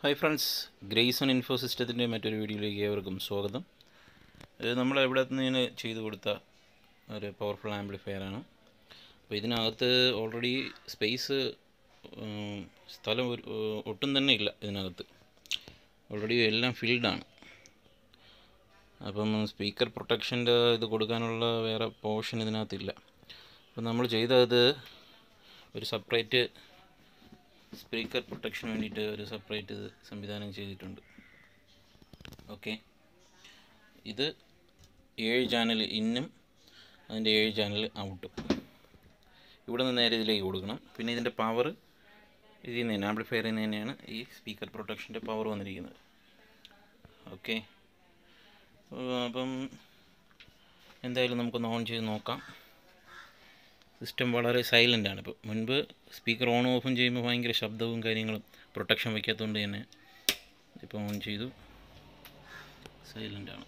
hi friends Grayson info സിസ്റ്റത്തിൻ്റെ മറ്റൊരു വീഡിയോയിലേക്ക് ഏവർക്കും സ്വാഗതം ഇത് നമ്മൾ എവിടെ നിന്ന് ചെയ്തു കൊടുത്ത ഒരു പവർഫുൾ ആംപ്ലിഫയറാണ് അപ്പോൾ ഇതിനകത്ത് ഓൾറെഡി സ്പേസ് സ്ഥലം ഒരു ഒട്ടും തന്നെ ഇല്ല ഇതിനകത്ത് ഓൾറെഡി എല്ലാം ഫിൽഡാണ് അപ്പം സ്പീക്കർ പ്രൊട്ടക്ഷൻ്റെ ഇത് കൊടുക്കാനുള്ള വേറെ പോർഷൻ ഇതിനകത്തില്ല അപ്പം നമ്മൾ ചെയ്തത് ഒരു സെപ്പറേറ്റ് സ്പീക്കർ പ്രൊട്ടക്ഷന് വേണ്ടിയിട്ട് ഒരു സെപ്പറേറ്റ് ഇത് സംവിധാനം ചെയ്തിട്ടുണ്ട് ഓക്കെ ഇത് ഏഴ് ചാനൽ ഇന്നും അതിൻ്റെ ഏഴ് ചാനൽ ഔട്ടും ഇവിടെ നിന്ന് നേരെ ഇതിലേക്ക് കൊടുക്കണം പിന്നെ ഇതിൻ്റെ പവർ ഇതിൽ നിന്ന് തന്നെ ആംപ്ലിഫയറിൽ നിന്ന് തന്നെയാണ് ഈ സ്പീക്കർ പ്രൊട്ടക്ഷൻ്റെ പവർ വന്നിരിക്കുന്നത് ഓക്കെ അപ്പം എന്തായാലും നമുക്കൊന്ന് ഓൺ ചെയ്ത് നോക്കാം സിസ്റ്റം വളരെ സൈലൻ്റ് ആണ് ഇപ്പോൾ മുൻപ് സ്പീക്കർ ഓൺ ഓഫും ചെയ്യുമ്പോൾ ഭയങ്കര ശബ്ദവും കാര്യങ്ങളും പ്രൊട്ടക്ഷൻ വയ്ക്കാത്തതുകൊണ്ട് തന്നെ ഇപ്പോൾ ഓൺ ചെയ്തു സൈലൻ്റ് ആണ്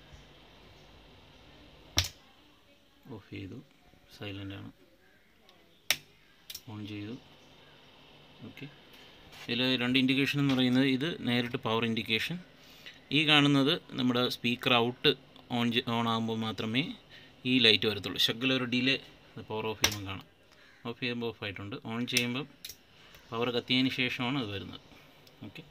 ഓഫ് ചെയ്തു സൈലൻ്റ് ആണ് ഓൺ ചെയ്തു ഓക്കെ ഇതിൽ രണ്ട് ഇൻഡിക്കേഷൻ എന്ന് പറയുന്നത് ഇത് നേരിട്ട് പവർ ഇൻഡിക്കേഷൻ ഈ കാണുന്നത് നമ്മുടെ സ്പീക്കർ ഔട്ട് ഓൺ ഓൺ ആകുമ്പോൾ മാത്രമേ ഈ ലൈറ്റ് വരത്തുള്ളൂ ശകലൊരു ഡിലേ പവർ ഓഫ് ചെയ്യുമ്പോൾ കാണാം ഓഫ് ചെയ്യുമ്പോൾ ഓഫ് ആയിട്ടുണ്ട് ഓൺ ചെയ്യുമ്പോൾ പവർ കത്തിയതിന് ശേഷമാണ് അത് വരുന്നത് ഓക്കെ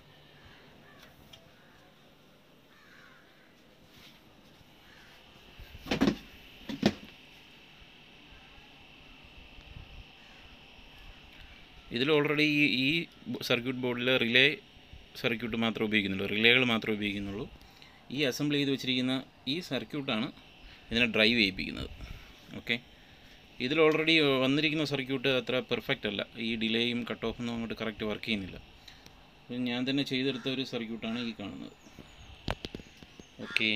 ഇതിൽ ഓൾറെഡി ഈ ഈ സർക്യൂട്ട് ബോർഡിൽ റിലേ സർക്യൂട്ട് മാത്രമേ ഉപയോഗിക്കുന്നുള്ളൂ റിലേകൾ മാത്രമേ ഉപയോഗിക്കുന്നുള്ളൂ ഈ അസംബിൾ ചെയ്ത് വെച്ചിരിക്കുന്ന ഈ സർക്യൂട്ടാണ് ഇതിനെ ഡ്രൈവ് ചെയ്യിപ്പിക്കുന്നത് ഓക്കെ ഇതിൽ ഓൾറെഡി വന്നിരിക്കുന്ന സർക്യൂട്ട് അത്ര പെർഫെക്റ്റ് അല്ല ഈ ഡിലേയും കട്ട് ഓഫൊന്നും അങ്ങോട്ട് കറക്റ്റ് വർക്ക് ചെയ്യുന്നില്ല ഞാൻ തന്നെ ചെയ്തെടുത്ത ഒരു സർക്യൂട്ടാണ് ഈ കാണുന്നത് ഓക്കെ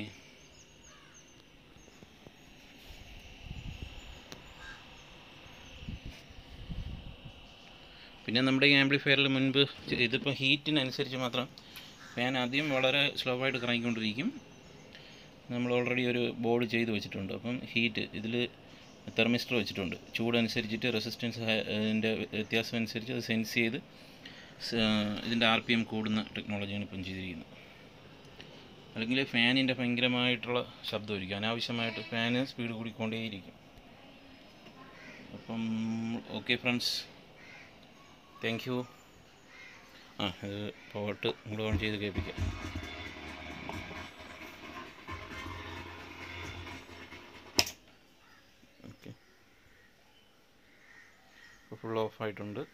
പിന്നെ നമ്മുടെ ഈ ആംപ്ലിഫയറിൽ മുൻപ് ഇതിപ്പോൾ ഹീറ്റിനനുസരിച്ച് മാത്രം ഫാൻ ആദ്യം വളരെ സ്ലോ ആയിട്ട് കറങ്ങിക്കൊണ്ടിരിക്കും നമ്മൾ ഓൾറെഡി ഒരു ബോർഡ് ചെയ്ത് വെച്ചിട്ടുണ്ട് അപ്പം ഹീറ്റ് ഇതിൽ തെർമിസ്റ്റർ വെച്ചിട്ടുണ്ട് ചൂടനുസരിച്ചിട്ട് റെസിസ്റ്റൻസ് ഇതിൻ്റെ വ്യത്യാസം അനുസരിച്ച് അത് സെൻസ് ചെയ്ത് ഇതിൻ്റെ ആർ പി എം കൂടുന്ന ടെക്നോളജിയാണ് ഇപ്പം ചെയ്തിരിക്കുന്നത് അല്ലെങ്കിൽ ഫാനിൻ്റെ ഭയങ്കരമായിട്ടുള്ള ശബ്ദമായിരിക്കും അനാവശ്യമായിട്ട് ഫാന് സ്പീഡ് കൂടിക്കൊണ്ടേയിരിക്കും അപ്പം ഓക്കെ ഫ്രണ്ട്സ് താങ്ക് യു ആ ഇത് പോട്ട് ഇങ്ങോട്ട് ഓൺ ചെയ്ത് കേൾപ്പിക്കാം ഓക്കെ ഫുൾ ഓഫ് ആയിട്ടുണ്ട്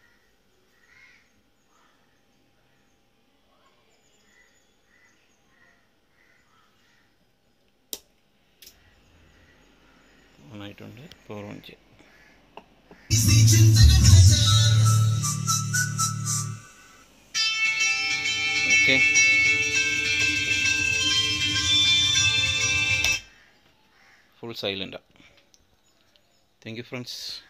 ഓൺ ആയിട്ടുണ്ട് പവർ ഓൺ ചെയ്യാം ഓക്കെ ഫുൾ സൈലൻ്റാണ് താങ്ക് യു ഫ്രണ്ട്സ്